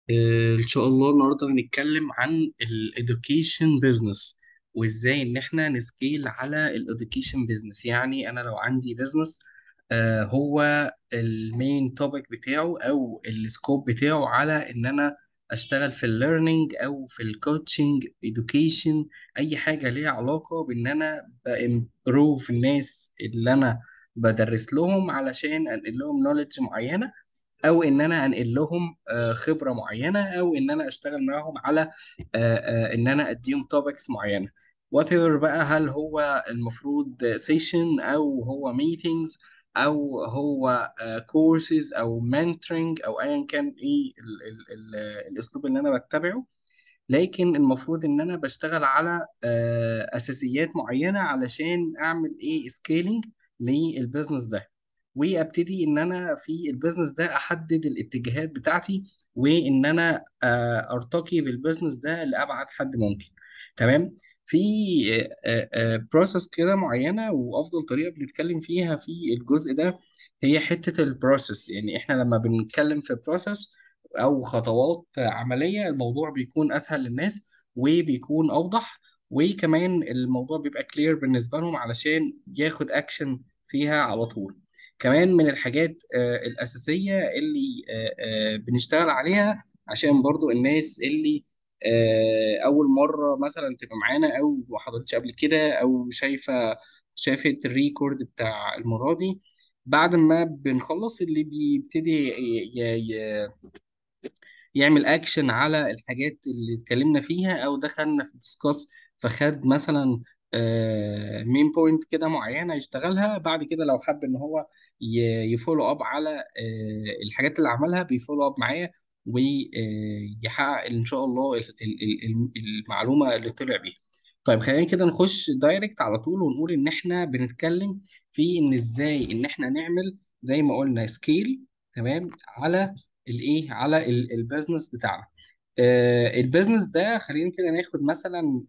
آه، إن شاء الله النهاردة هنتكلم عن ال Education Business وإزاي إن إحنا نسكيل على ال Education Business يعني أنا لو عندي business آه، هو المين توبيك بتاعه أو السكوب بتاعه على إن أنا أشتغل في الليرنينج أو في الكوتشنج education أي حاجة ليها علاقة بإن أنا بإمبروف الناس اللي أنا بدرس لهم علشان أنقل لهم نوليدج معينة او ان انا انقل لهم آه، خبره معينه او ان انا اشتغل معاهم على آه، آه، ان انا اديهم توبكس معينه وات ايفر بقى هل هو المفروض سيشن او هو ميتينجز او هو كورسز او منتورنج او ايا كان ايه ال ال ال الاسلوب اللي انا بتبعه لكن المفروض ان انا بشتغل على اساسيات معينه علشان اعمل ايه سكيلينج للبيزنس ده وابتدي ان انا في البيزنس ده احدد الاتجاهات بتاعتي وان انا آه، ارتقي بالبيزنس ده لابعد حد ممكن تمام في بروسس كده معينه وافضل طريقه بنتكلم فيها في الجزء ده هي حته البروسس يعني احنا لما بنتكلم في بروسس او خطوات عمليه الموضوع بيكون اسهل للناس وبيكون اوضح وكمان الموضوع بيبقى كلير بالنسبه لهم علشان ياخد اكشن فيها على طول كمان من الحاجات آه، الأساسية اللي آه، آه، بنشتغل عليها عشان برضو الناس اللي آه، أول مرة مثلا تبقى معانا أو ما حضرتش قبل كده أو شايفة شافت الريكورد بتاع المرة دي بعد ما بنخلص اللي بيبتدي ي- ي- يعمل اكشن على الحاجات اللي اتكلمنا فيها او دخلنا في ديسكاس فخد مثلا مين بوينت كده معينه يشتغلها بعد كده لو حب ان هو يفولو اب على آه، الحاجات اللي عملها بيفولو اب معايا ويحقق ان شاء الله ال- ال- ال- المعلومه اللي طلع بيها طيب خلينا كده نخش دايركت على طول ونقول ان احنا بنتكلم في ان ازاي ان احنا نعمل زي ما قلنا سكيل تمام على الايه على ال- البيزنس بتاعنا آه، البيزنس ده خلينا كده ناخد مثلا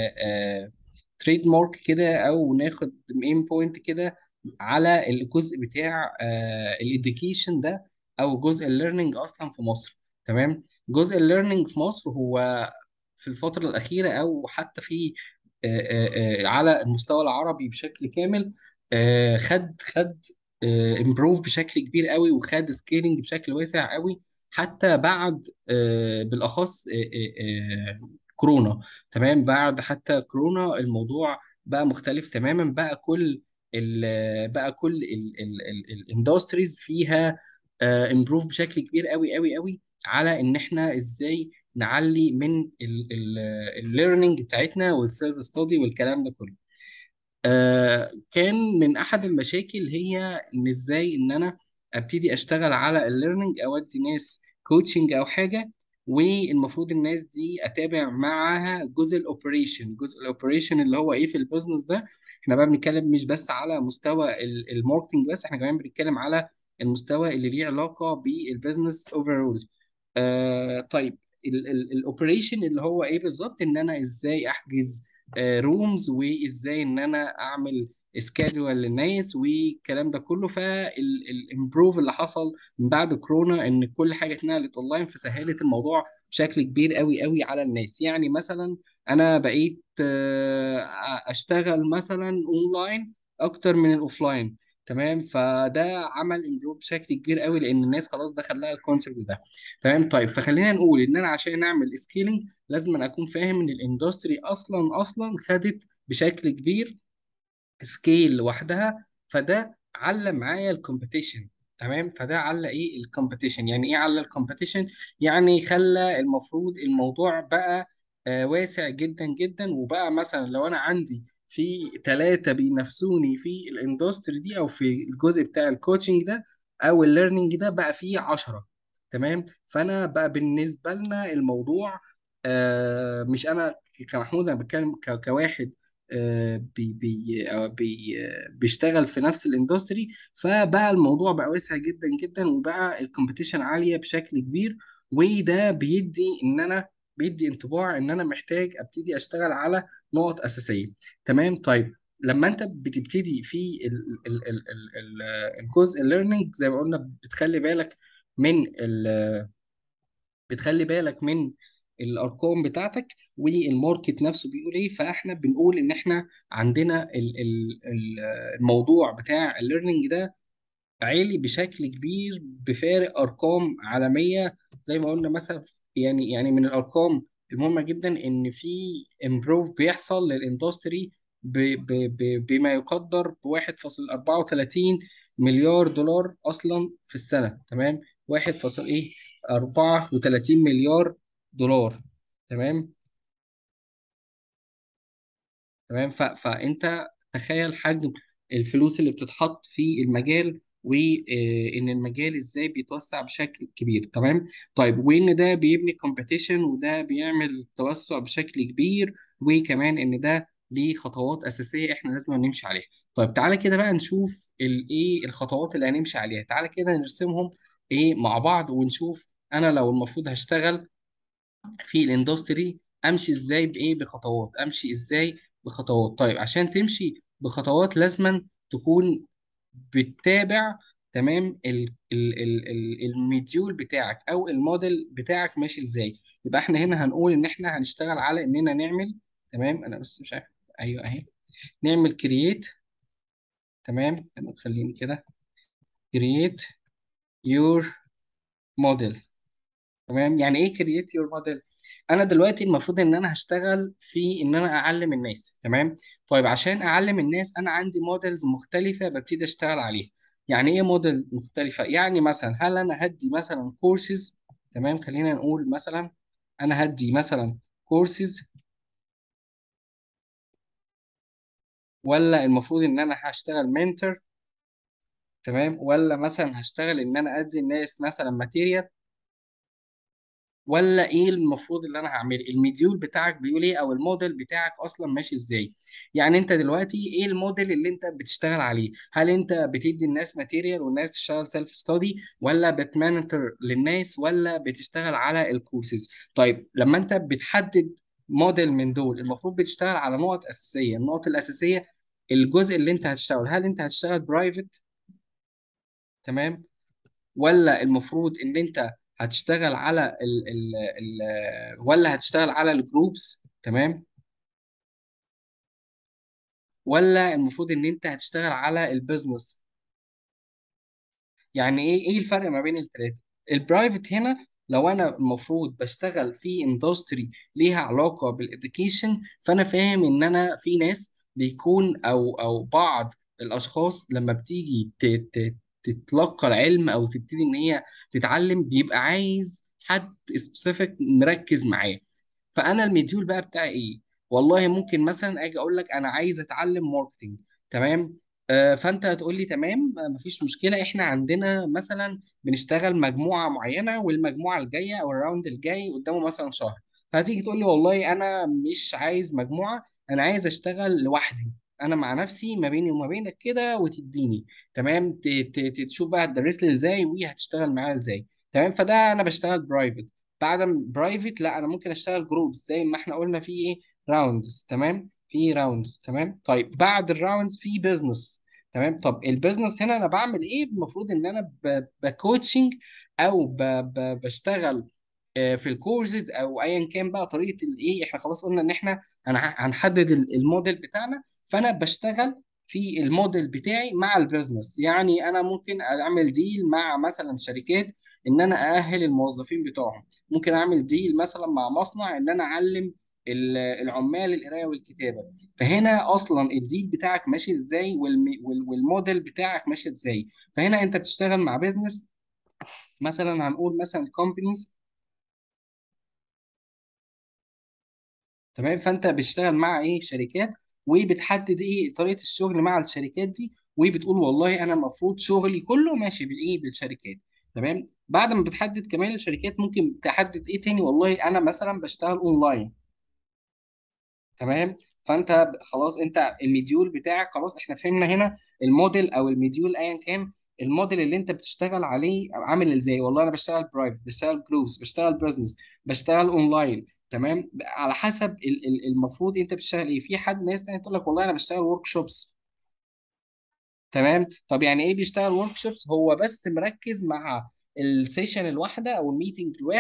تريد مارك كده او ناخد مين بوينت كده على الجزء بتاع الاديوكيشن ده او جزء الليرنينج اصلا في مصر تمام جزء الليرنينج في مصر هو في الفترة الأخيرة أو حتى في آه، آه، آه، على المستوى العربي بشكل كامل آه، خد خد امبروف بشكل كبير قوي وخد سكيلينج بشكل واسع قوي حتى بعد آه، بالاخص آه، آه، آه، كورونا تمام بعد حتى كورونا الموضوع بقى مختلف تماما بقى كل ال بقى كل الاندستريز فيها امبروف بشكل كبير قوي قوي قوي على ان احنا ازاي نعلي من الليرنينج بتاعتنا والسيلف ستادي والكلام ده كله آه، كان من احد المشاكل هي ان ازاي ان انا ابتدي اشتغل على الليرنينج او ادي ناس كوتشنج او حاجه والمفروض الناس دي اتابع معاها جزء الاوبريشن جزء الاوبريشن اللي هو ايه في البيزنس ده احنا بقى بنتكلم مش بس على مستوى ال- الماركتنج بس احنا كمان بنتكلم على المستوى اللي ليه علاقه بالبيزنس اوفرول آه طيب الاوبريشن اللي هو ايه بالظبط ان انا ازاي احجز رومز وازاي ان انا اعمل سكادول للناس والكلام ده كله فالامبروف اللي حصل من بعد كورونا ان كل حاجه اتنقلت اونلاين فسهلت الموضوع بشكل كبير قوي قوي على الناس يعني مثلا انا بقيت آه، اشتغل مثلا اونلاين اكتر من الاوفلاين تمام فده عمل امبروف بشكل كبير قوي لان الناس خلاص دخل لها الكونسيبت ده تمام طيب فخلينا نقول ان انا عشان اعمل سكيلينج لازم أنا اكون فاهم ان الاندستري اصلا اصلا خدت بشكل كبير سكيل لوحدها فده علّى معايا الكومبيتيشن تمام فده علّى ايه الكومبيتيشن يعني ايه علّى الكومبيتيشن يعني خلى المفروض الموضوع بقى آه واسع جدا جدا وبقى مثلا لو انا عندي في ثلاثة بينافسوني في الاندستري دي او في الجزء بتاع الكوتشنج ده او الليرنينج ده بقى فيه عشرة تمام فانا بقى بالنسبة لنا الموضوع آه مش انا كمحمود انا بتكلم ك- كواحد آه، بي بي آه، بي آه، بيشتغل في نفس الاندستري فبقى الموضوع بقى واسع جدا جدا وبقى الكومبيتيشن عالية بشكل كبير وده بيدي ان انا بيدي انطباع ان انا محتاج ابتدي اشتغل على نقط اساسية تمام طيب لما انت بتبتدي في ال ال ال ال ال الجزء الليرنينج زي ما قلنا بتخلي بالك من بتخلي بالك من الارقام بتاعتك والماركت نفسه بيقول ايه فاحنا بنقول ان احنا عندنا ال- ال- ال- الموضوع بتاع الليرنينج ده عالي بشكل كبير بفارق ارقام عالميه زي ما قلنا مثلا يعني يعني من الارقام المهمه جدا ان في امبروف بيحصل للاندستري ب- ب- ب- بما يقدر ب 1.34 مليار دولار اصلا في السنه تمام 1. فاصل ايه 34 مليار دولار تمام تمام ف... فانت تخيل حجم الفلوس اللي بتتحط في المجال وان المجال ازاي بيتوسع بشكل كبير تمام طيب وان ده بيبني كومبيتيشن وده بيعمل توسع بشكل كبير وكمان ان ده ليه خطوات اساسيه احنا لازم نمشي عليها طيب تعالى كده بقى نشوف الايه الخطوات اللي هنمشي عليها تعالى كده نرسمهم ايه مع بعض ونشوف انا لو المفروض هشتغل في الاندستري امشي ازاي بايه بخطوات امشي ازاي بخطوات طيب عشان تمشي بخطوات لازما تكون بتتابع تمام ال ال ال ال المديول بتاعك او الموديل بتاعك ماشي ازاي يبقى احنا هنا هنقول ان احنا هنشتغل على اننا نعمل تمام انا بس مش عارف ايوه اهي نعمل كرييت تمام خليني كده كرييت يور موديل تمام يعني ايه كرييت يور موديل انا دلوقتي المفروض ان انا هشتغل في ان انا اعلم الناس تمام طيب عشان اعلم الناس انا عندي موديلز مختلفه ببتدي اشتغل عليها يعني ايه موديل مختلفه يعني مثلا هل انا هدي مثلا كورسز تمام خلينا نقول مثلا انا هدي مثلا كورسز ولا المفروض ان انا هشتغل منتور تمام ولا مثلا هشتغل ان انا ادي الناس مثلا ماتيريال ولا ايه المفروض اللي انا هعمله المديول بتاعك بيقول ايه او الموديل بتاعك اصلا ماشي ازاي يعني انت دلوقتي ايه الموديل اللي انت بتشتغل عليه هل انت بتدي الناس ماتيريال والناس تشتغل سيلف ستادي ولا بتمانتر للناس ولا بتشتغل على الكورسز طيب لما انت بتحدد موديل من دول المفروض بتشتغل على نقط اساسيه النقط الاساسيه الجزء اللي انت هتشتغل هل انت هتشتغل برايفت تمام ولا المفروض ان انت هتشتغل على ال ال ال ولا هتشتغل على الجروبس تمام ولا المفروض ان انت هتشتغل على البيزنس يعني ايه ايه الفرق ما بين الثلاثه البرايفت هنا لو انا المفروض بشتغل في اندستري ليها علاقه بالاديوكيشن فانا فاهم ان انا في ناس بيكون او او بعض الاشخاص لما بتيجي ت- ت- تتلقى العلم او تبتدي ان هي تتعلم بيبقى عايز حد سبيسيفيك مركز معاه فانا المديول بقى بتاعي ايه والله ممكن مثلا اجي اقول لك انا عايز اتعلم ماركتنج تمام آه، فانت هتقول لي تمام آه، مفيش مشكله احنا عندنا مثلا بنشتغل مجموعه معينه والمجموعه الجايه او الراوند الجاي قدامه مثلا شهر فهتيجي تقول لي والله انا مش عايز مجموعه انا عايز اشتغل لوحدي انا مع نفسي ما بيني وما بينك كده وتديني تمام ت- ت- ت- تشوف بقى هتدرس لي ازاي وهتشتغل معايا ازاي تمام فده انا بشتغل برايفت بعد برايفت لا انا ممكن اشتغل جروب زي ما احنا قلنا في ايه راوندز تمام في راوندز تمام طيب بعد الراوندز في بزنس تمام طب البيزنس هنا انا بعمل ايه المفروض ان انا ب- بكوتشنج او ب- ب- بشتغل آه، في الكورسز او ايا كان بقى طريقه الايه احنا خلاص قلنا ان احنا هنح- هنحدد ال- الموديل بتاعنا فانا بشتغل في الموديل بتاعي مع البيزنس يعني انا ممكن اعمل ديل مع مثلا شركات ان انا ااهل الموظفين بتوعهم ممكن اعمل ديل مثلا مع مصنع ان انا اعلم ال- العمال القرايه والكتابه فهنا اصلا الديل بتاعك ماشي ازاي والم- وال- والموديل بتاعك ماشي ازاي فهنا انت بتشتغل مع بيزنس مثلا هنقول مثلا كومبانيز تمام فانت بتشتغل مع ايه شركات وبتحدد ايه طريقه الشغل مع الشركات دي وبتقول والله انا المفروض شغلي كله ماشي بالايه بالشركات تمام بعد ما بتحدد كمان الشركات ممكن تحدد ايه تاني والله انا مثلا بشتغل اونلاين تمام فانت ب- خلاص انت المديول بتاعك خلاص احنا فهمنا هنا الموديل او المديول ايا كان الموديل اللي انت بتشتغل عليه عامل ازاي والله انا بشتغل برايفت بشتغل جروبس بشتغل بزنس بشتغل اونلاين تمام على حسب ال- ال- المفروض انت بتشتغل ايه في حد ناس تانية تقول لك والله انا بشتغل ورك شوبس تمام طب يعني ايه بيشتغل ورك شوبس هو بس مركز مع السيشن الواحده او الميتنج الواحد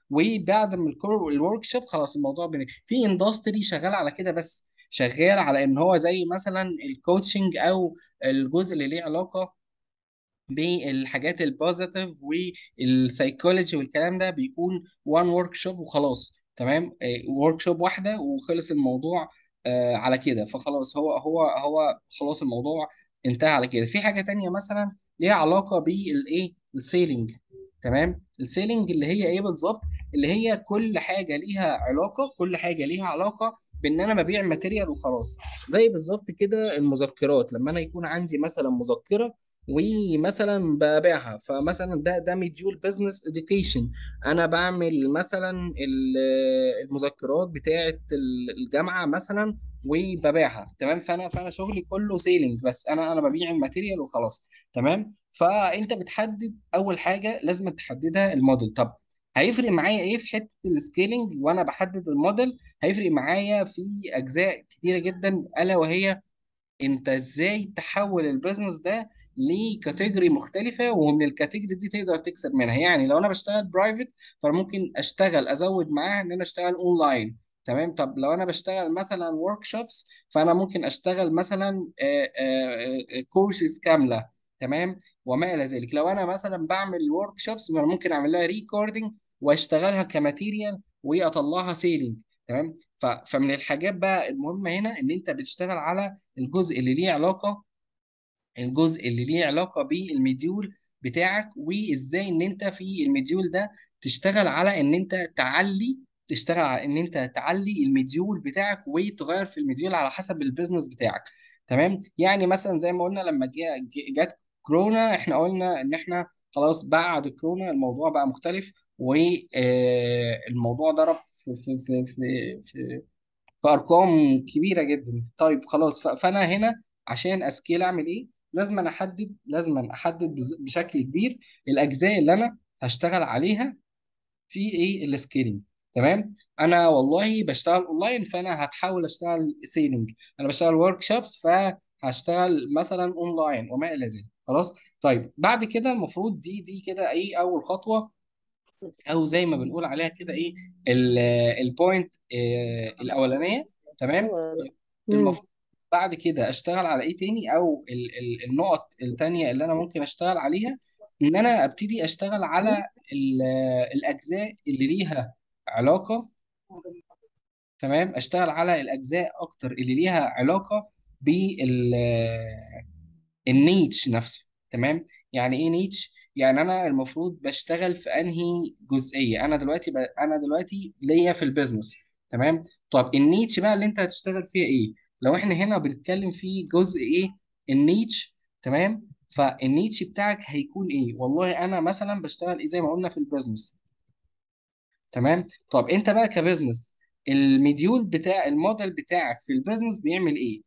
وبعد ما الورك شوب خلاص الموضوع بن... في اندستري شغال على كده بس شغال على ان هو زي مثلا الكوتشنج او الجزء اللي ليه علاقه بالحاجات البوزيتيف والسايكولوجي والكلام ده بيكون وان ورك شوب وخلاص تمام ورك شوب واحده وخلص الموضوع آه، على كده فخلاص هو هو هو خلاص الموضوع انتهى على كده في حاجه تانية مثلا ليها علاقه بالايه السيلينج تمام السيلينج اللي هي ايه بالظبط اللي هي كل حاجه ليها علاقه كل حاجه ليها علاقه بان انا ببيع ماتيريال وخلاص زي بالظبط كده المذكرات لما انا يكون عندي مثلا مذكره ومثلا ببيعها فمثلا ده ده مديول بزنس اديوكيشن انا بعمل مثلا ال- المذكرات بتاعه ال- الجامعه مثلا وببيعها تمام فانا فانا شغلي كله سيلينج بس انا انا ببيع الماتيريال وخلاص تمام فانت بتحدد اول حاجه لازم تحددها الموديل طب هيفرق معايا ايه في حته السكيلينج وانا بحدد الموديل هيفرق معايا في اجزاء كتيره جدا الا وهي انت ازاي تحول البيزنس ده لكاتيجوري مختلفه ومن الكاتيجوري دي تقدر تكسب منها يعني لو انا بشتغل برايفت فانا ممكن اشتغل ازود معاها ان انا اشتغل اونلاين تمام طب لو انا بشتغل مثلا ورك شوبس فانا ممكن اشتغل مثلا كورسز كامله تمام وما الى ذلك لو انا مثلا بعمل ورك شوبس فانا ممكن اعمل لها ريكوردنج واشتغلها كماتيريال واطلعها سيلينج تمام ف- فمن الحاجات بقى المهمه هنا ان انت بتشتغل على الجزء اللي ليه علاقه الجزء اللي ليه علاقه بالمديول بتاعك وازاي ان انت في المديول ده تشتغل على ان انت تعلي تشتغل على ان انت تعلي المديول بتاعك وتغير في المديول على حسب البيزنس بتاعك تمام يعني مثلا زي ما قلنا لما جه- جه- جت كورونا احنا قلنا ان احنا خلاص بعد كورونا الموضوع بقى مختلف والموضوع ضرب في في في في, في بارقام كبيره جدا طيب خلاص ف- فانا هنا عشان اسكيل اعمل ايه لازم أنا احدد لازم أنا احدد بز- بشكل كبير الاجزاء اللي انا هشتغل عليها في ايه السكيلينج تمام انا والله بشتغل اونلاين فانا هتحاول اشتغل سيلينج انا بشتغل ورك شوبس فهشتغل مثلا اونلاين وما الى ذلك خلاص طيب بعد كده المفروض دي دي كده ايه اول خطوه او زي ما بنقول عليها كده ايه البوينت الاولانيه تمام امم المفروض بعد كده اشتغل على ايه تاني او ال ال النقط التانية اللي انا ممكن اشتغل عليها ان انا ابتدي اشتغل على ال- الاجزاء اللي ليها علاقة تمام اشتغل على الاجزاء اكتر اللي ليها علاقة بال النيتش نفسه تمام يعني ايه نيتش يعني انا المفروض بشتغل في انهي جزئيه انا دلوقتي ب... انا دلوقتي ليا في البيزنس تمام طب النيتش بقى اللي انت هتشتغل فيها ايه لو احنا هنا بنتكلم في جزء ايه النيتش تمام فالنيتش بتاعك هيكون ايه والله انا مثلا بشتغل ايه زي ما قلنا في البيزنس تمام طب انت بقى كبزنس المديول بتاع الموديل بتاعك في البيزنس بيعمل ايه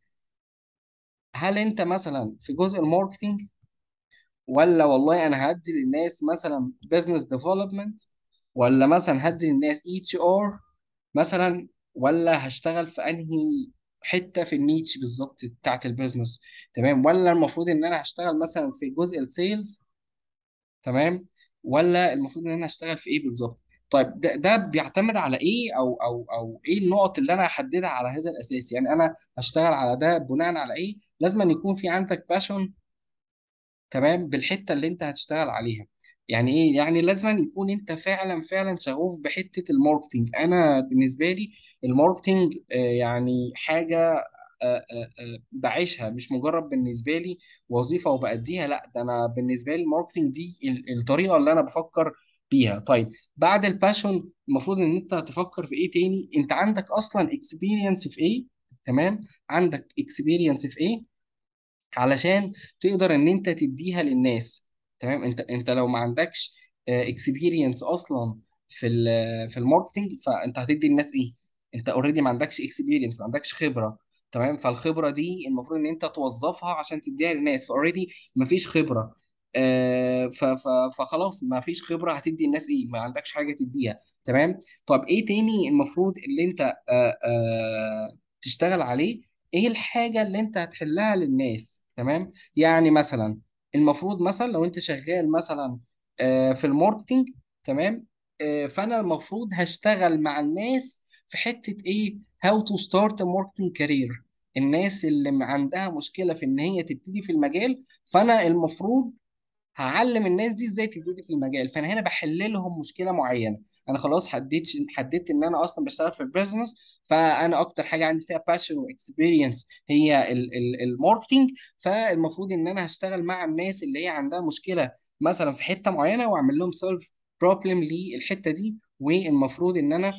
هل انت مثلا في جزء الماركتينج ولا والله انا هدي للناس مثلا بزنس ديفلوبمنت ولا مثلا هدي للناس اتش ار مثلا ولا هشتغل في انهي حته في النيتش بالظبط بتاعت البيزنس تمام ولا المفروض ان انا هشتغل مثلا في جزء السيلز تمام ولا المفروض ان انا اشتغل في ايه بالظبط طيب ده, ده بيعتمد على ايه او او او ايه النقط اللي انا هحددها على هذا الاساس يعني انا هشتغل على ده بناء على ايه لازم أن يكون في عندك باشون تمام بالحته اللي انت هتشتغل عليها يعني ايه يعني لازم أن يكون انت فعلا فعلا شغوف بحته الماركتينج انا بالنسبه لي الماركتينج آه، يعني حاجه آه، آه، آه، بعيشها مش مجرد بالنسبه لي وظيفه وبأديها لا ده انا بالنسبه لي الماركتينج دي ال- الطريقه اللي انا بفكر بيها طيب بعد الباشون المفروض ان انت تفكر في ايه تاني انت عندك اصلا اكسبيرينس في ايه تمام عندك اكسبيرينس في ايه علشان تقدر ان انت تديها للناس تمام انت انت لو ما عندكش اكسبيرينس اصلا في ال في الماركتنج فانت هتدي الناس ايه انت اوريدي ما عندكش اكسبيرينس ما عندكش خبره تمام فالخبره دي المفروض ان انت توظفها عشان تديها للناس فاوريدي ما فيش خبره آه، ف- ف- فخلاص ما فيش خبره هتدي الناس ايه ما عندكش حاجه تديها تمام طب ايه تاني المفروض اللي انت آه، آه، تشتغل عليه ايه الحاجه اللي انت هتحلها للناس تمام يعني مثلا المفروض مثلا لو انت شغال مثلا آه، في الماركتينج تمام آه، فانا المفروض هشتغل مع الناس في حته ايه هاو تو ستارت ا ماركتنج كارير الناس اللي عندها مشكله في ان هي تبتدي في المجال فانا المفروض هعلم الناس دي ازاي تبتدي في المجال فانا هنا بحل لهم مشكله معينه انا خلاص حددت حددت ان انا اصلا بشتغل في البيزنس فانا اكتر حاجه عندي فيها باشن واكسبيرينس هي ال- ال- الماركتينج فالمفروض ان انا هشتغل مع الناس اللي هي عندها مشكله مثلا في حته معينه واعمل لهم سولف بروبلم للحته دي والمفروض ان انا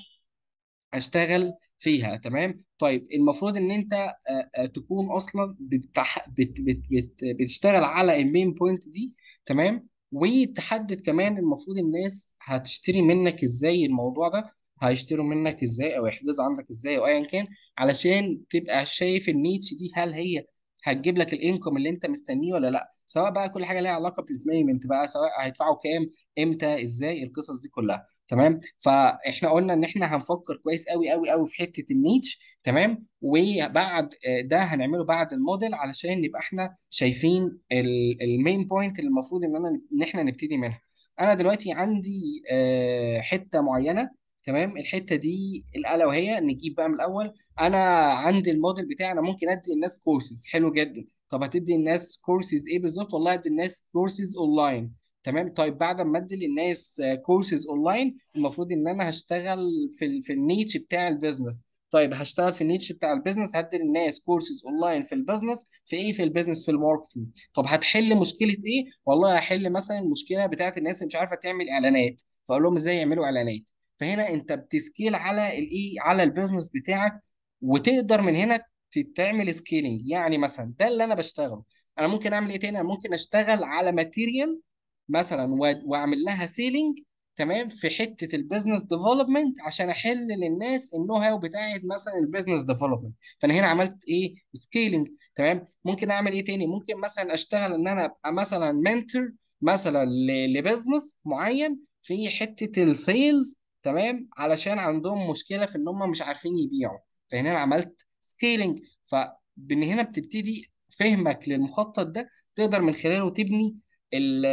اشتغل فيها تمام طيب المفروض ان انت آه، آه، تكون اصلا بتح... بت... بت... بت... بتشتغل على المين بوينت دي تمام وتحدد كمان المفروض الناس هتشتري منك ازاي الموضوع ده هيشتروا منك ازاي او يحجزوا عندك ازاي او ايا كان علشان تبقى شايف النيتش دي هل هي هتجيب لك الانكم اللي انت مستنيه ولا لا سواء بقى كل حاجه ليها علاقه بالبيمنت بقى سواء هيدفعوا كام امتى ازاي القصص دي كلها تمام فاحنا قلنا ان احنا هنفكر كويس قوي قوي قوي في حته النيتش تمام وبعد آه، ده هنعمله بعد الموديل علشان نبقى احنا شايفين المين بوينت اللي المفروض ان انا ان احنا نبتدي منها انا دلوقتي عندي آه، حته معينه تمام الحته دي الالا وهي نجيب بقى من الاول انا عندي الموديل بتاعي انا ممكن ادي الناس كورسز حلو جدا طب هتدي الناس كورسز ايه بالظبط والله ادي الناس كورسز اونلاين تمام طيب بعد ما ادي للناس كورسز اونلاين المفروض ان انا هشتغل في ال في النيتش بتاع البيزنس طيب هشتغل في النيتش بتاع البيزنس هدي للناس كورسز اونلاين في البيزنس في ايه في البيزنس في الماركتنج طب هتحل مشكله ايه والله هحل مثلا المشكله بتاعت الناس اللي مش عارفه تعمل اعلانات فاقول لهم ازاي يعملوا اعلانات فهنا انت بتسكيل على الايه على البيزنس بتاعك وتقدر من هنا ت- تعمل سكيلينج يعني مثلا ده اللي انا بشتغله انا ممكن اعمل ايه تاني انا ممكن اشتغل على ماتيريال مثلا و- واعمل لها سيلينج تمام في حته البيزنس ديفلوبمنت عشان احل للناس النو هاو بتاعت مثلا البيزنس ديفلوبمنت فانا هنا عملت ايه سكيلينج تمام ممكن اعمل ايه تاني ممكن مثلا اشتغل ان انا ابقى مثلا منتور مثلا ل- لبزنس معين في حته السيلز تمام علشان عندهم مشكله في ان هم مش عارفين يبيعوا فهنا انا عملت سكيلينج فمن هنا بتبتدي فهمك للمخطط ده تقدر من خلاله تبني ال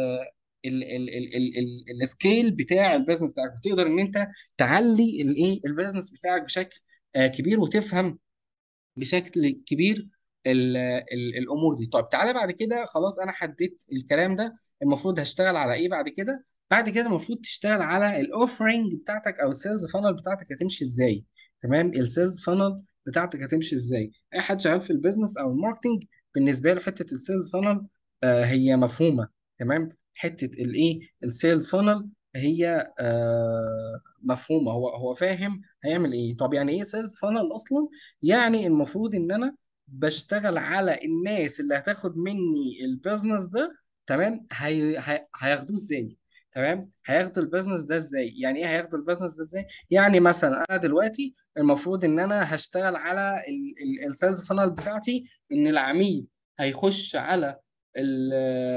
ال ال ال ال ال السكيل بتاع البيزنس بتاعك وتقدر ان انت تعلي الايه البيزنس بتاعك بشكل آه، كبير وتفهم بشكل كبير ال ال الامور دي طيب تعالى بعد كده خلاص انا حددت الكلام ده المفروض هشتغل على ايه بعد كده بعد كده المفروض تشتغل على الاوفرنج بتاعتك او السيلز فانل بتاعتك هتمشي ازاي تمام السيلز فانل بتاعتك هتمشي ازاي اي حد شغال في البيزنس او الماركتنج بالنسبه له حته السيلز فانل آه هي مفهومه تمام حته الايه السيلز فانل هي آه مفهومه هو هو فاهم هيعمل ايه طب يعني ايه سيلز فانل اصلا يعني المفروض ان انا بشتغل على الناس اللي هتاخد مني البيزنس ده تمام هي... هي... هياخدوه ازاي تمام هياخدوا البيزنس ده ازاي يعني ايه هياخدوا البيزنس ده ازاي يعني مثلا انا دلوقتي المفروض ان انا هشتغل على السيلز فانل بتاعتي ان العميل هيخش على ال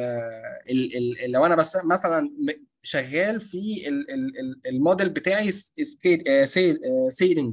ال ال لو انا بس مثلا م- شغال في ال- ال- ال- الموديل بتاعي سكيل سيلينج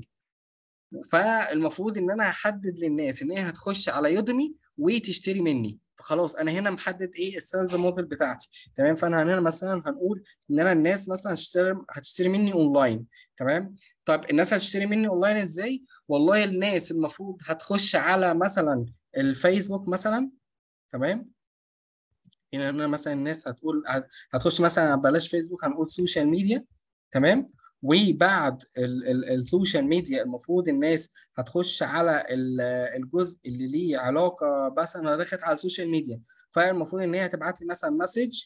فالمفروض ان انا هحدد للناس ان هي هتخش على يودمي وتشتري مني فخلاص انا هنا محدد ايه السيلز موديل بتاعتي تمام فانا هنا مثلا هنقول ان انا الناس مثلا هتشتري هتشتري مني اونلاين تمام طب الناس هتشتري مني اونلاين ازاي والله الناس المفروض هتخش على مثلا الفيسبوك مثلا تمام هنا هنا مثلا الناس هتقول هت- هتخش مثلا بلاش فيسبوك هنقول سوشيال ميديا تمام وبعد ال- ال- السوشيال ميديا المفروض الناس هتخش على ال- الجزء اللي ليه علاقه مثلا انا دخلت على السوشيال ميديا فالمفروض ان هي هتبعت لي مثلا مسج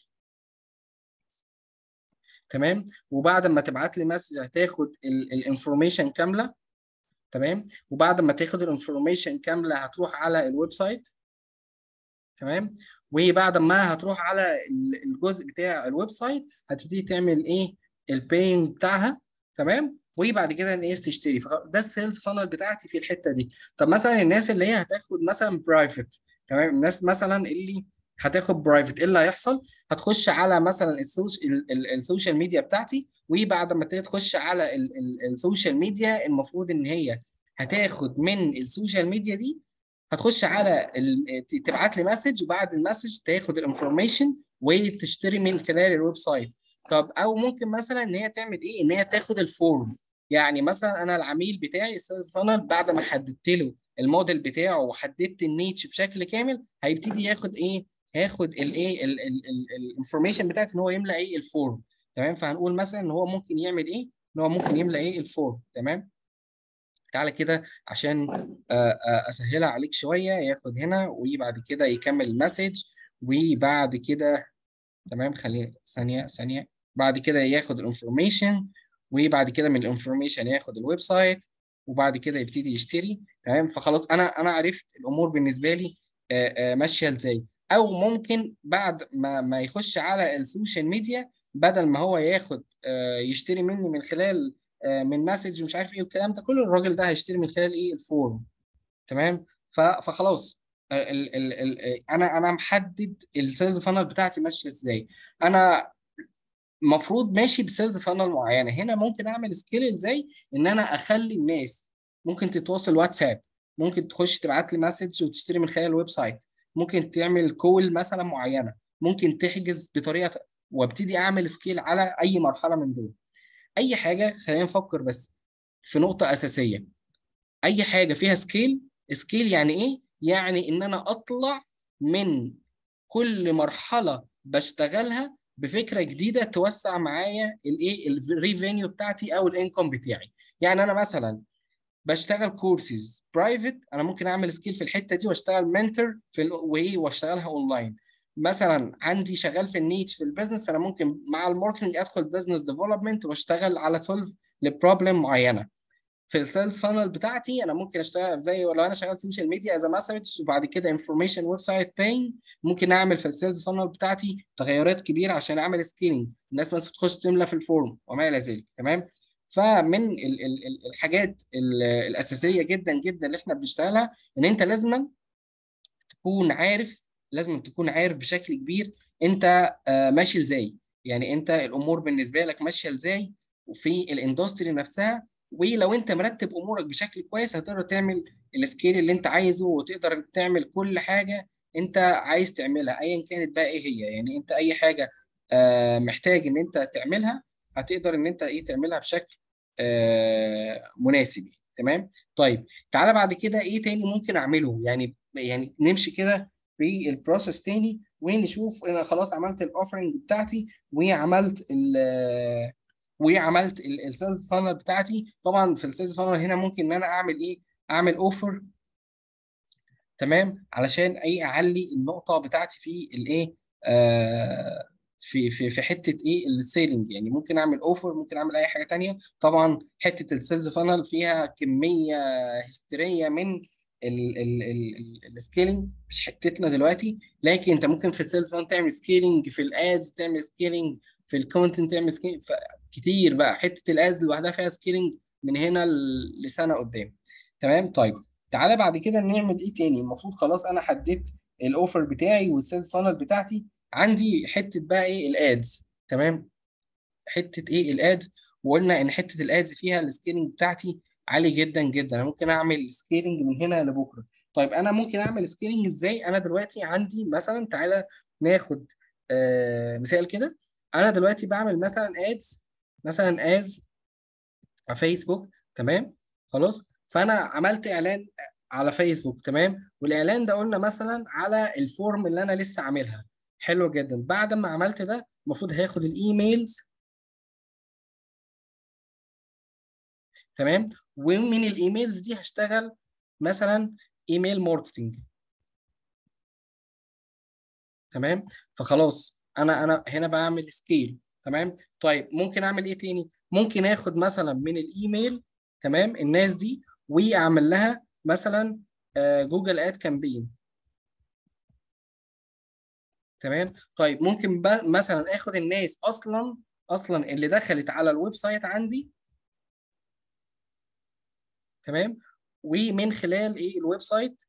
تمام وبعد ما تبعت لي مسج هتاخد الانفورميشن كامله تمام وبعد ما تاخد الانفورميشن كامله هتروح على الويب سايت تمام وبعد ما هتروح على ال- الجزء بتاع الويب سايت هتبتدي تعمل ايه البين بتاعها تمام وبعد كده الناس تشتري فخ- ده السيلز فانل بتاعتي في الحته دي طب مثلا الناس اللي هي هتاخد مثلا برايفت تمام الناس مثلا اللي هتاخد برايفت ايه اللي هيحصل هتخش على مثلا السوش- ال- ال- السوشيال ميديا بتاعتي وبعد ما تيجي تخش على ال- ال- السوشيال ميديا المفروض ان هي هتاخد من السوشيال ميديا دي هتخش على ال... تبعت لي مسج وبعد المسج تاخد الانفورميشن وتشتري من خلال الويب سايت طب او ممكن مثلا ان هي تعمل ايه ان هي تاخد الفورم يعني مثلا انا العميل بتاعي السيلز فانل بعد ما حددت له الموديل بتاعه وحددت النيتش بشكل كامل هيبتدي ياخد ايه هياخد الايه الانفورميشن بتاعت ان هو يملى ايه الفورم تمام فهنقول مثلا ان هو ممكن يعمل ايه ان هو ممكن يملى ايه الفورم تمام تعالى كده عشان اسهلها عليك شويه ياخد هنا وبعد كده يكمل المسج وبعد كده تمام خلينا ثانيه ثانيه بعد كده ياخد الانفورميشن وبعد كده من الانفورميشن ياخد الويب سايت وبعد كده يبتدي يشتري تمام فخلاص انا انا عرفت الامور بالنسبه لي ماشيه ازاي او ممكن بعد ما ما يخش على السوشيال ميديا بدل ما هو ياخد يشتري مني من خلال من مسج ومش عارف ايه والكلام ده كله الراجل ده هيشتري من خلال ايه الفورم تمام فخلاص ال ال ال انا انا محدد السيلز فانل بتاعتي ماشيه ازاي انا المفروض ماشي بسيلز فانل معينه هنا ممكن اعمل سكيل ازاي ان انا اخلي الناس ممكن تتواصل واتساب ممكن تخش تبعت لي مسج وتشتري من خلال الويب سايت ممكن تعمل كول مثلا معينه ممكن تحجز بطريقه وابتدي اعمل سكيل على اي مرحله من دول اي حاجه خلينا نفكر بس في نقطه اساسيه اي حاجه فيها سكيل سكيل يعني ايه يعني ان انا اطلع من كل مرحله بشتغلها بفكره جديده توسع معايا الايه الريفينيو بتاعتي او الانكم بتاعي يعني انا مثلا بشتغل كورسز برايفت انا ممكن اعمل سكيل في الحته دي واشتغل منتور في وايه واشتغلها اونلاين مثلا عندي شغال في النيتش في البيزنس فانا ممكن مع الماركتنج ادخل بزنس ديفلوبمنت واشتغل على سولف لبروبلم معينه في السيلز فانل بتاعتي انا ممكن اشتغل زي لو انا شغال سوشيال ميديا از مسج وبعد كده انفورميشن ويب سايت باين ممكن اعمل في السيلز فانل بتاعتي تغيرات كبيره عشان اعمل سكيلينج الناس بس تخش تملى في الفورم وما الى ذلك تمام فمن ال ال الحاجات الاساسيه جدا جدا اللي احنا بنشتغلها ان انت لازما تكون عارف لازم تكون عارف بشكل كبير انت ماشي ازاي يعني انت الامور بالنسبه لك ماشيه ازاي وفي الاندستري نفسها ولو انت مرتب امورك بشكل كويس هتقدر تعمل السكيل اللي انت عايزه وتقدر تعمل كل حاجه انت عايز تعملها ايا كانت بقى ايه هي يعني انت اي حاجه محتاج ان انت تعملها هتقدر ان انت ايه تعملها بشكل مناسب تمام طيب تعالى بعد كده ايه تاني ممكن اعمله يعني يعني نمشي كده في البروسيس تاني ونشوف انا خلاص عملت الاوفرنج بتاعتي وعملت ال وعملت السيلز فانل بتاعتي طبعا في السيلز فانل هنا ممكن ان انا اعمل ايه اعمل اوفر تمام علشان اي اعلي النقطه بتاعتي في الايه آه في في في حته ايه السيلينج يعني ممكن اعمل اوفر ممكن اعمل اي حاجه تانية طبعا حته السيلز فانل فيها كميه هستيريه من السكيلينج مش حتتنا دلوقتي لكن انت ممكن في السيلز فانل تعمل سكيلينج في الادز تعمل سكيلينج في الكونتنت تعمل سكيلينج كتير بقى حته الادز لوحدها فيها سكيلينج من هنا لسنه قدام تمام طيب تعالى بعد كده نعمل ايه تاني المفروض خلاص انا حددت الاوفر بتاعي والسيلز فانل بتاعتي عندي حته بقى ايه الادز تمام حته ايه الادز وقلنا ان حته الادز فيها السكيلينج بتاعتي عالي جدا جدا انا ممكن اعمل سكيلينج من هنا لبكره طيب انا ممكن اعمل سكيلينج ازاي انا دلوقتي عندي مثلا تعالى ناخد آه مثال كده انا دلوقتي بعمل مثلا ادز مثلا از فيسبوك تمام خلاص فانا عملت اعلان على فيسبوك تمام والاعلان ده قلنا مثلا على الفورم اللي انا لسه عاملها حلو جدا بعد ما عملت ده المفروض هاخد الايميلز تمام ومن الايميلز دي هشتغل مثلا ايميل ماركتنج تمام فخلاص انا انا هنا بعمل سكيل تمام طيب ممكن اعمل ايه تاني ممكن اخد مثلا من الايميل تمام الناس دي واعمل لها مثلا جوجل اد كامبين تمام طيب ممكن مثلا اخد الناس اصلا اصلا اللي دخلت على الويب سايت عندي تمام ومن خلال ايه الويب سايت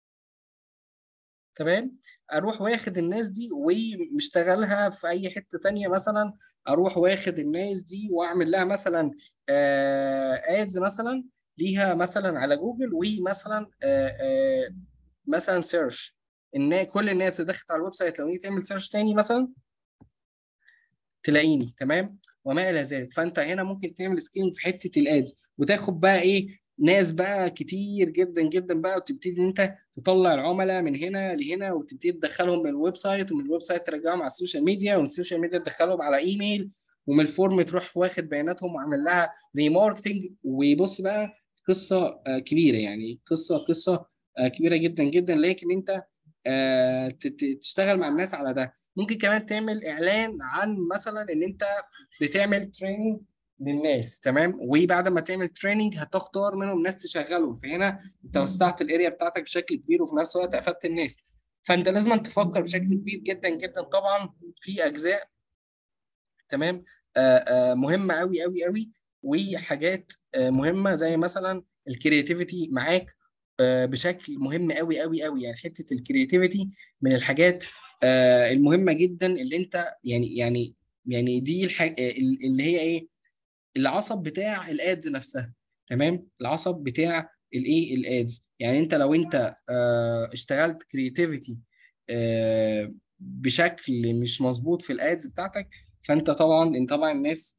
تمام اروح واخد الناس دي ومشتغلها في اي حته تانية مثلا اروح واخد الناس دي واعمل لها مثلا ادز مثلا ليها مثلا على جوجل ومثلا آآ آآ مثلا سيرش ان كل الناس اللي دخلت على الويب سايت لو هي تعمل سيرش تاني مثلا تلاقيني تمام وما الى ذلك فانت هنا ممكن تعمل سكيلنج في حته الادز وتاخد بقى ايه ناس بقى كتير جدا جدا بقى وتبتدي ان انت تطلع العملاء من هنا لهنا وتبتدي تدخلهم من الويب سايت ومن الويب سايت ترجعهم على السوشيال ميديا ومن السوشيال ميديا تدخلهم على ايميل ومن الفورم تروح واخد بياناتهم وعامل لها ريماركتنج وبص بقى قصه آه، كبيره يعني قصه قصه آه، كبيره جدا جدا لكن انت آه، تشتغل مع الناس على ده ممكن كمان تعمل اعلان عن مثلا ان انت بتعمل تريننج للناس تمام وبعد ما تعمل تريننج هتختار منهم ناس تشغلهم فهنا انت وسعت الاريا بتاعتك بشكل كبير وفي نفس الوقت افدت الناس فانت لازم تفكر بشكل كبير جدا جدا طبعا في اجزاء تمام آآ آآ مهمه قوي قوي قوي وحاجات مهمه زي مثلا الكرياتيفيتي معاك بشكل مهم قوي قوي قوي يعني حته الكرياتيفيتي من الحاجات المهمه جدا اللي انت يعني يعني يعني دي الحاجة اللي هي ايه العصب بتاع الادز نفسها تمام العصب بتاع الايه الادز يعني انت لو انت اشتغلت كرياتيفيتي بشكل مش مظبوط في الادز بتاعتك فانت طبعا طبعا الناس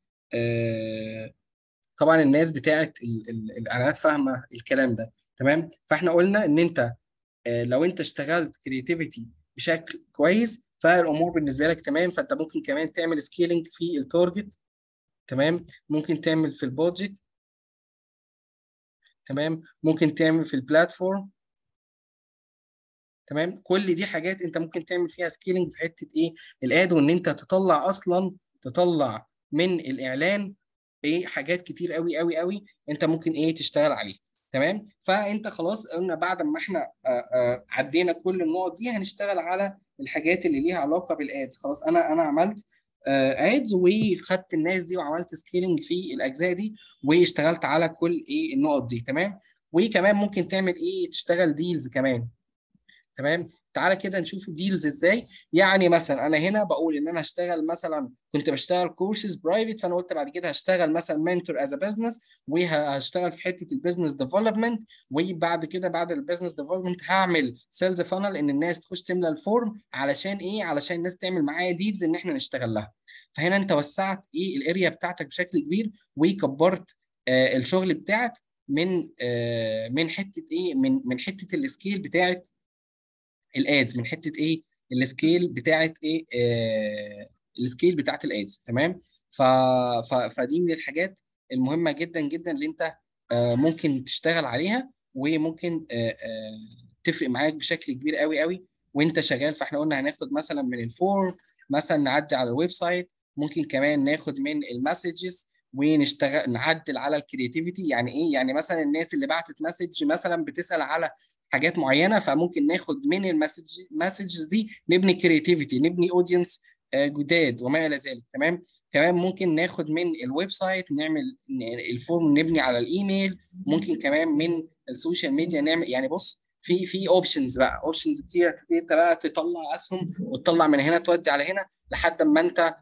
طبعا الناس بتاعت الاعلانات فاهمه الكلام ده تمام فاحنا قلنا ان انت لو انت اشتغلت كرياتيفيتي بشكل كويس فالامور بالنسبه لك تمام فانت ممكن كمان تعمل سكيلينج في التارجت تمام ممكن تعمل في البودجت تمام ممكن تعمل في البلاتفورم تمام كل دي حاجات انت ممكن تعمل فيها سكيلينج في حته ايه الاد وان انت تطلع اصلا تطلع من الاعلان ايه حاجات كتير قوي قوي قوي انت ممكن ايه تشتغل عليها تمام فانت خلاص قلنا بعد ما احنا عدينا كل النقط دي هنشتغل على الحاجات اللي ليها علاقه بالادز خلاص انا انا عملت ادز وخدت الناس دي وعملت سكيلينج في الاجزاء دي واشتغلت على كل ايه النقط دي تمام وكمان ممكن تعمل ايه تشتغل ديلز كمان تمام تعالى كده نشوف الديلز ازاي يعني مثلا انا هنا بقول ان انا هشتغل مثلا كنت بشتغل كورسز برايفت فانا قلت بعد كده هشتغل مثلا منتور از بزنس وهشتغل في حته البيزنس ديفلوبمنت وبعد كده بعد البيزنس ديفلوبمنت هعمل سيلز فانل ان الناس تخش تملى الفورم علشان ايه علشان الناس تعمل معايا ديلز ان احنا نشتغل لها فهنا انت وسعت ايه الاريا بتاعتك بشكل كبير وكبرت آه الشغل بتاعك من آه من حته ايه من من حته السكيل بتاعت الادز من حته ايه السكيل بتاعت ايه آه السكيل بتاعت الادز تمام ف... ف... فدي من الحاجات المهمه جدا جدا اللي انت آه ممكن تشتغل عليها وممكن آه آه تفرق معاك بشكل كبير قوي قوي وانت شغال فاحنا قلنا هناخد مثلا من الفورم مثلا نعدي على الويب سايت ممكن كمان ناخد من المسجز ونشتغل نعدل على الكرياتيفيتي يعني ايه يعني مثلا الناس اللي بعتت مسج مثلا بتسال على حاجات معينه فممكن ناخد من المسج مسجز دي نبني كرياتيفيتي نبني اودينس جداد وما الى ذلك تمام كمان ممكن ناخد من الويب سايت نعمل الفورم نبني على الايميل ممكن كمان من السوشيال ميديا نعمل يعني بص في في اوبشنز بقى اوبشنز كتير تبتدي انت بقى تطلع اسهم وتطلع من هنا تودي على هنا لحد ما انت آآ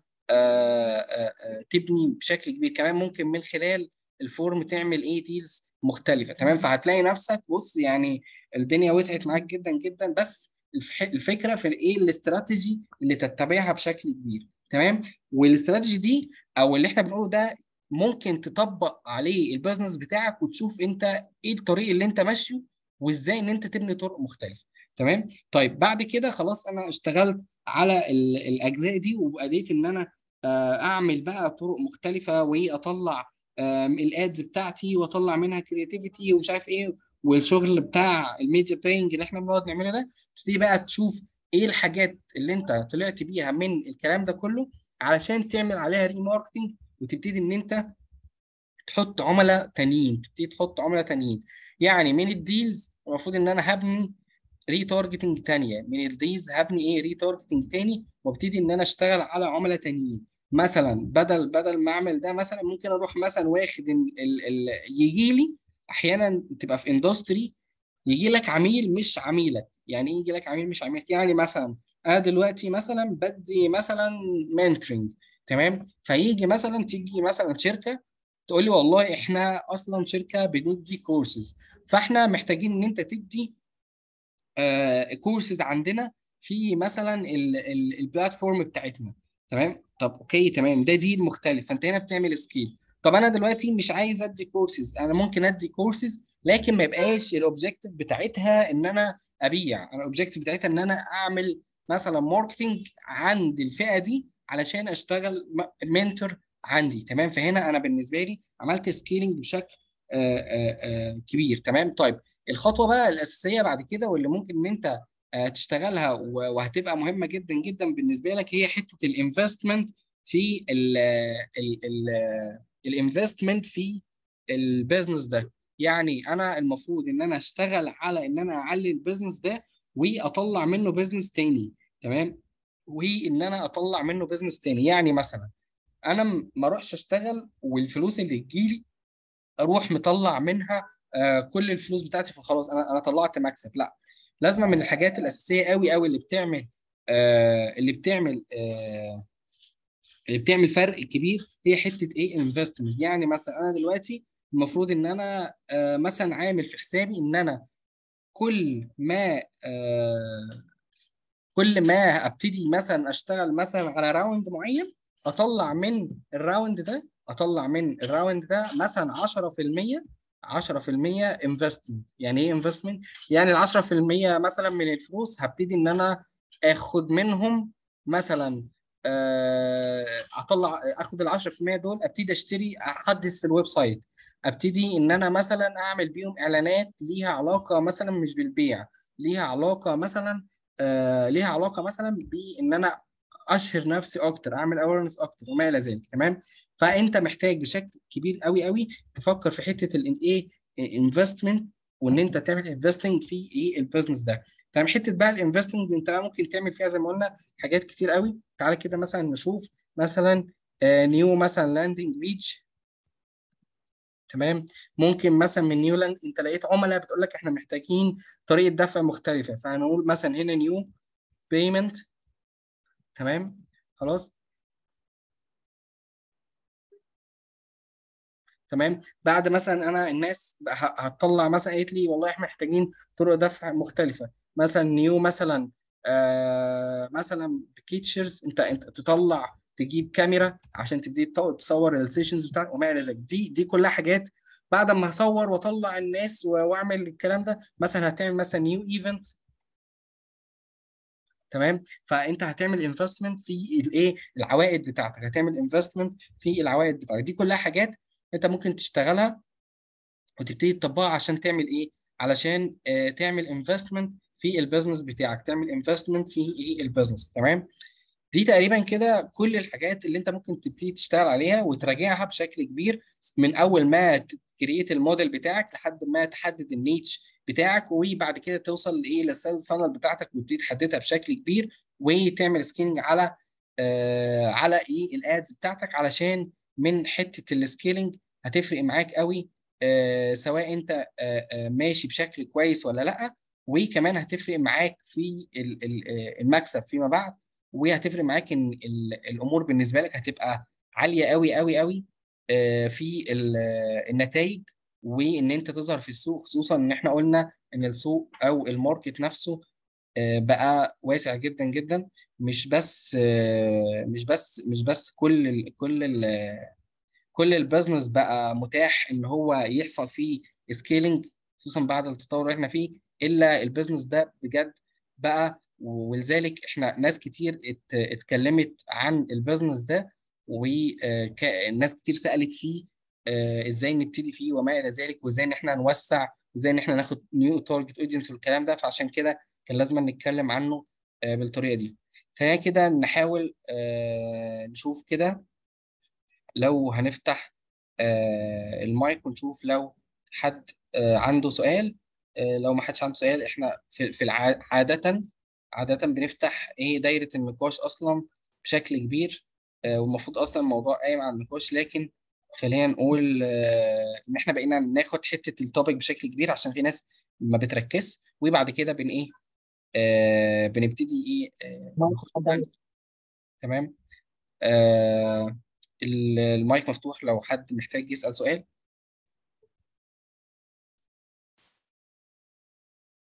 آآ تبني بشكل كبير كمان ممكن من خلال الفورم تعمل ايه ديلز مختلفه تمام فهتلاقي نفسك بص يعني الدنيا وسعت معاك جدا جدا بس الفكره في ايه الاستراتيجي اللي تتبعها بشكل كبير تمام والاستراتيجي دي او اللي احنا بنقوله ده ممكن تطبق عليه البيزنس بتاعك وتشوف انت ايه الطريق اللي انت ماشيه وازاي ان انت تبني طرق مختلفه تمام طيب بعد كده خلاص انا اشتغلت على الاجزاء دي وبديت ان انا اعمل بقى طرق مختلفه واطلع الادز بتاعتي واطلع منها كرياتيفيتي ومش عارف ايه والشغل بتاع الميديا باينج اللي احنا بنقعد نعمله ده تبتدي بقى تشوف ايه الحاجات اللي انت طلعت بيها من الكلام ده كله علشان تعمل عليها ريماركتنج وتبتدي ان انت تحط عملاء تانيين تبتدي تحط عملاء تانيين يعني من الديلز المفروض ان انا هبني ريتارجتنج تانية من الديلز هبني ايه ريتارجتنج تاني وابتدي ان انا اشتغل على عملاء تانيين مثلا بدل بدل ما اعمل ده مثلا ممكن اروح مثلا واخد ال ال يجي لي احيانا تبقى في اندستري يجي لك عميل مش عميلك يعني ايه يجي لك عميل مش عميلك يعني مثلا انا دلوقتي مثلا بدي مثلا منتورنج تمام فيجي مثلا تيجي مثلا شركه تقول لي والله احنا اصلا شركه بندي كورسز فاحنا محتاجين ان انت تدي آه كورسز عندنا في مثلا البلاتفورم بتاعتنا تمام طب اوكي تمام ده دي المختلف فانت هنا بتعمل سكيل طب انا دلوقتي مش عايز ادي كورسز انا ممكن ادي كورسز لكن ما يبقاش الاوبجيكتيف بتاعتها ان انا ابيع انا الاوبجيكتيف بتاعتها ان انا اعمل مثلا ماركتنج عند الفئه دي علشان اشتغل منتور عندي تمام فهنا انا بالنسبه لي عملت سكيلينج بشكل آآ آآ كبير تمام طيب الخطوه بقى الاساسيه بعد كده واللي ممكن ان انت تشتغلها وهتبقى مهمه جدا جدا بالنسبه لك هي حته الانفستمنت في الانفستمنت في البيزنس ده يعني انا المفروض ان انا اشتغل على ان انا اعلي البيزنس ده واطلع منه بيزنس تاني تمام وان انا اطلع منه بيزنس تاني يعني مثلا انا ما اروحش اشتغل والفلوس اللي تجيلي اروح مطلع منها آه كل الفلوس بتاعتي فخلاص انا انا طلعت مكسب لا لازم من الحاجات الاساسيه قوي قوي اللي بتعمل آه اللي بتعمل آه اللي بتعمل فرق كبير هي حته ايه انفستمنت يعني مثلا انا دلوقتي المفروض ان انا آه مثلا عامل في حسابي ان انا كل ما آه كل ما ابتدي مثلا اشتغل مثلا على راوند معين اطلع من الراوند ده اطلع من الراوند ده مثلا 10% 10% انفستمنت يعني ايه انفستمنت يعني ال 10% مثلا من الفلوس هبتدي ان انا اخد منهم مثلا اطلع اخد ال 10% دول ابتدي اشتري احدث في الويب سايت ابتدي ان انا مثلا اعمل بيهم اعلانات ليها علاقه مثلا مش بالبيع ليها علاقه مثلا آه ليها علاقه مثلا بان انا اشهر نفسي اكتر اعمل اويرنس اكتر وما الى ذلك تمام فانت محتاج بشكل كبير قوي قوي تفكر في حته الايه انفستمنت وان انت تعمل انفستنج في ايه البيزنس ده تمام حته بقى الانفستنج انت ممكن تعمل فيها زي ما قلنا حاجات كتير قوي تعالى كده مثلا نشوف مثلا نيو مثلا لاندنج بيج تمام ممكن مثلا من نيولاند انت لقيت عملاء بتقول لك احنا محتاجين طريقه دفع مختلفه فهنقول مثلا هنا نيو بيمنت تمام خلاص تمام بعد مثلا انا الناس هتطلع مثلا قالت لي والله احنا محتاجين طرق دفع مختلفه مثلا نيو مثلا آه مثلا بكيتشرز انت انت تطلع تجيب كاميرا عشان تبتدي تصور السيشنز بتاعتك وما الى ذلك دي دي كلها حاجات بعد ما هصور واطلع الناس واعمل الكلام ده مثلا هتعمل مثلا نيو ايفنت تمام فانت هتعمل انفستمنت في الايه العوائد بتاعتك هتعمل انفستمنت في العوائد بتاعتك دي كلها حاجات انت ممكن تشتغلها وتبتدي تطبقها عشان تعمل ايه علشان آه تعمل انفستمنت في البيزنس بتاعك تعمل انفستمنت في ايه البيزنس تمام دي تقريبا كده كل الحاجات اللي انت ممكن تبتدي تشتغل عليها وتراجعها بشكل كبير من اول ما تكريت الموديل بتاعك لحد ما تحدد النيتش بتاعك وبعد كده توصل لايه للسيلز فانل بتاعتك وتبتدي تحددها بشكل كبير وتعمل سكيلنج على آه على ايه الادز بتاعتك علشان من حته السكيلنج هتفرق معاك قوي آه سواء انت آه آه ماشي بشكل كويس ولا لا وكمان هتفرق معاك في المكسب فيما بعد وهتفرق معاك ان الامور بالنسبه لك هتبقى عاليه قوي قوي قوي في النتائج وان انت تظهر في السوق خصوصا ان احنا قلنا ان السوق او الماركت نفسه بقى واسع جدا جدا مش بس مش بس مش بس كل ال كل ال كل البزنس بقى متاح ان هو يحصل فيه سكيلينج خصوصا بعد التطور اللي احنا فيه الا البزنس ده بجد بقى ولذلك احنا ناس كتير ات اتكلمت عن البزنس ده وناس كتير سالت فيه ازاي نبتدي فيه وما الى ذلك وازاي ان احنا نوسع وازاي ان احنا ناخد نيو تارجت اودينس والكلام ده فعشان كده كان لازم نتكلم عنه بالطريقه دي خلينا كده نحاول نشوف كده لو هنفتح المايك ونشوف لو حد عنده سؤال لو ما حدش عنده سؤال احنا في في عاده عاده بنفتح ايه دايره النقاش اصلا بشكل كبير والمفروض اصلا الموضوع قايم على النقاش لكن خلينا نقول ان احنا بقينا ناخد حته التوبيك بشكل كبير عشان في ناس ما بتركز وبعد كده بن ايه آه بنبتدي ايه آه تمام آه المايك مفتوح لو حد محتاج يسأل سؤال